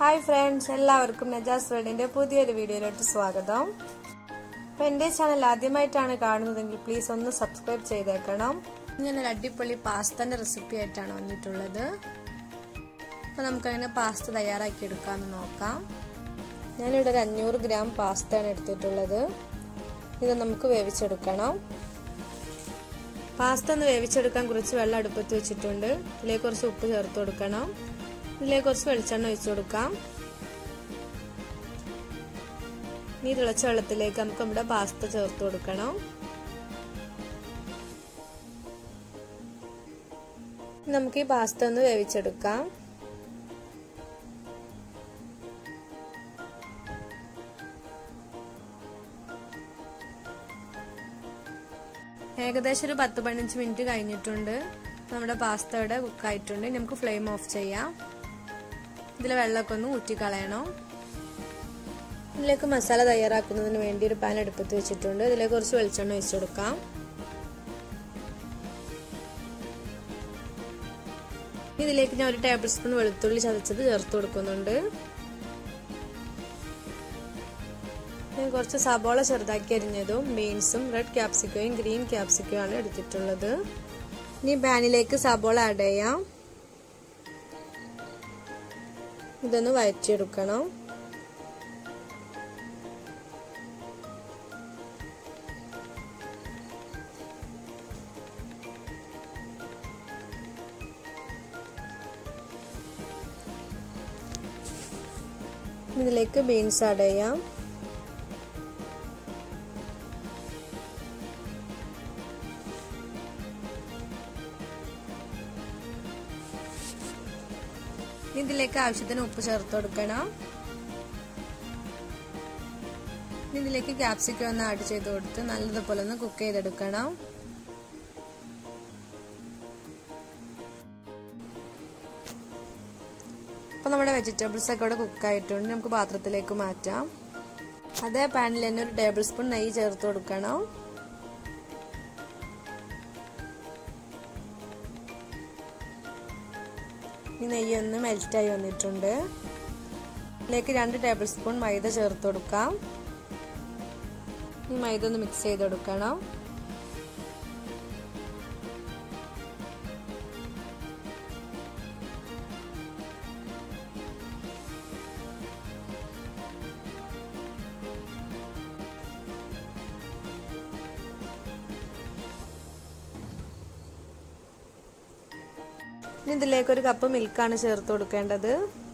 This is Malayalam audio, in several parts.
ഹായ് ഫ്രണ്ട്സ് എല്ലാവർക്കും നജാസ് വേഡിന്റെ പുതിയൊരു വീഡിയോയിലോട്ട് സ്വാഗതം അപ്പൊ എന്റെ ചാനൽ ആദ്യമായിട്ടാണ് കാണുന്നതെങ്കിൽ പ്ലീസ് ഒന്ന് സബ്സ്ക്രൈബ് ചെയ്തേക്കണം ഞാനൊരു അടിപൊളി പാസ്തന്റെ റെസിപ്പി ആയിട്ടാണ് വന്നിട്ടുള്ളത് അപ്പൊ നമുക്കങ്ങനെ പാസ്ത തയ്യാറാക്കി എടുക്കാമെന്ന് നോക്കാം ഞാനിവിടെ ഒരു അഞ്ഞൂറ് ഗ്രാം പാസ്തയാണ് എടുത്തിട്ടുള്ളത് ഇത് നമുക്ക് വേവിച്ചെടുക്കണം പാസ്ത ഒന്ന് വേവിച്ചെടുക്കാൻ കുറച്ച് വെള്ളം അടുപ്പത്ത് വെച്ചിട്ടുണ്ട് ഇതിലേക്ക് കുറച്ച് ഉപ്പ് ചേർത്ത് കൊടുക്കണം ഇതിലേക്ക് കുറച്ച് വെളിച്ചെണ്ണ ഒഴിച്ചു കൊടുക്കാം ഈ തിളച്ച വെള്ളത്തിലേക്ക് നമുക്ക് നമ്മുടെ പാസ്ത ചേർത്ത് കൊടുക്കണം നമുക്ക് ഈ പാസ്ത ഒന്ന് വേവിച്ചെടുക്കാം ഏകദേശം ഒരു പത്ത് പതിനഞ്ച് മിനിറ്റ് കഴിഞ്ഞിട്ടുണ്ട് നമ്മുടെ പാസ്ത ഇവിടെ കുക്കായിട്ടുണ്ട് നമുക്ക് ഫ്ലെയിം ഓഫ് ചെയ്യാം ഇതിലെ വെള്ളമൊക്കെ ഒന്ന് ഊറ്റിക്കളയണം ഇതിലേക്ക് മസാല തയ്യാറാക്കുന്നതിന് വേണ്ടി ഒരു പാൻ അടുപ്പത്ത് വെച്ചിട്ടുണ്ട് ഇതിലേക്ക് കുറച്ച് വെളിച്ചെണ്ണ ഒഴിച്ചു കൊടുക്കാം ഇതിലേക്ക് ഞാൻ ഒരു ടേബിൾ സ്പൂൺ വെളുത്തുള്ളി ചതച്ചത് ചേർത്ത് കൊടുക്കുന്നുണ്ട് ഞാൻ കുറച്ച് സബോള ചെറുതാക്കി അരിഞ്ഞതും ബീൻസും റെഡ് ക്യാപ്സിക്കയും ഗ്രീൻ ക്യാപ്സിക്കയും ആണ് എടുത്തിട്ടുള്ളത് ഇനി പാനിലേക്ക് സബോള ആഡ് ചെയ്യാം ഇതൊന്ന് വഴറ്റിയെടുക്കണം ഇതിലേക്ക് ബീൻസ് ആഡ് ചെയ്യാം ഇതിലേക്ക് ആവശ്യത്തിന് ഉപ്പ് ചേർത്ത് കൊടുക്കണം ഇതിലേക്ക് ക്യാപ്സിക്കം ഒന്ന് ആഡ് ചെയ്ത് കൊടുത്ത് നല്ലതുപോലെ ഒന്ന് കുക്ക് ചെയ്തെടുക്കണം അപ്പൊ നമ്മുടെ വെജിറ്റബിൾസ് ഒക്കെ ഇവിടെ കുക്കായിട്ടുണ്ട് നമുക്ക് പാത്രത്തിലേക്ക് മാറ്റാം അതേ പാനിൽ തന്നെ ഒരു ടേബിൾ സ്പൂൺ നെയ്യ് ചേർത്ത് കൊടുക്കണം ഈ നെയ്യ് ഒന്ന് മെൽറ്റായി വന്നിട്ടുണ്ട് ഇതിലേക്ക് രണ്ട് ടേബിൾ സ്പൂൺ മൈദ ചേർത്ത് കൊടുക്കാം ഈ മൈദ ഒന്ന് മിക്സ് ചെയ്ത് കൊടുക്കണം ഇനി ഇതിലേക്ക് ഒരു കപ്പ് മിൽക്കാണ് ചേർത്ത് കൊടുക്കേണ്ടത്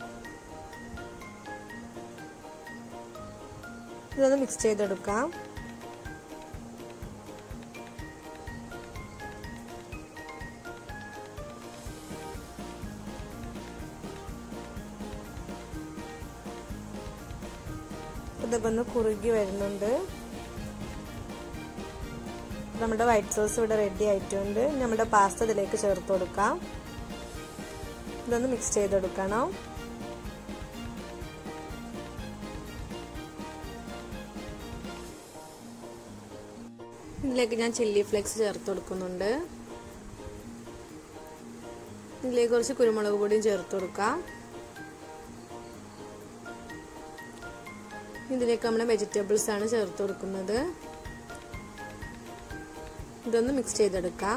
ഇതൊന്ന് മിക്സ് ചെയ്തെടുക്കാം ഇതൊക്കെ ഒന്ന് കുറുകി വരുന്നുണ്ട് നമ്മുടെ വൈറ്റ് സോസ് ഇവിടെ റെഡി ആയിട്ടുണ്ട് നമ്മുടെ പാസ്ത ഇതിലേക്ക് ചേർത്ത് കൊടുക്കാം ഇതൊന്ന് മിക്സ് ചെയ്തെടുക്കണം ഇതിലേക്ക് ഞാൻ ചില്ലി ഫ്ലേക്സ് ചേർത്ത് കൊടുക്കുന്നുണ്ട് ഇതിലേക്ക് കുറച്ച് കുരുമുളക് പൊടിയും ചേർത്ത് കൊടുക്കാം ഇതിലേക്ക് നമ്മുടെ വെജിറ്റബിൾസ് ആണ് ചേർത്ത് കൊടുക്കുന്നത് ഇതൊന്ന് മിക്സ് ചെയ്തെടുക്കാം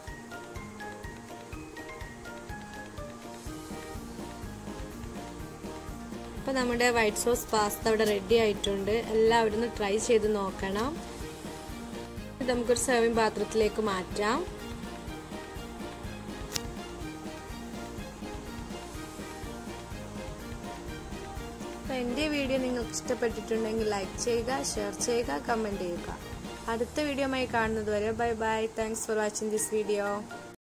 അപ്പോൾ നമ്മുടെ വൈറ്റ് സോസ് പാസ്ത ഇവിടെ റെഡി ആയിട്ടുണ്ട് എല്ലാവരും ഒന്ന് ട്രൈ ചെയ്ത് നോക്കണം ഇത് നമുക്കൊരു സെർവിങ് പാത്രത്തിലേക്ക് മാറ്റാം എൻ്റെ വീഡിയോ നിങ്ങൾക്ക് ഇഷ്ടപ്പെട്ടിട്ടുണ്ടെങ്കിൽ ലൈക്ക് ചെയ്യുക ഷെയർ ചെയ്യുക കമൻറ്റ് ചെയ്യുക അടുത്ത വീഡിയോയുമായി കാണുന്നത് വരെ bye bye thanks for watching this video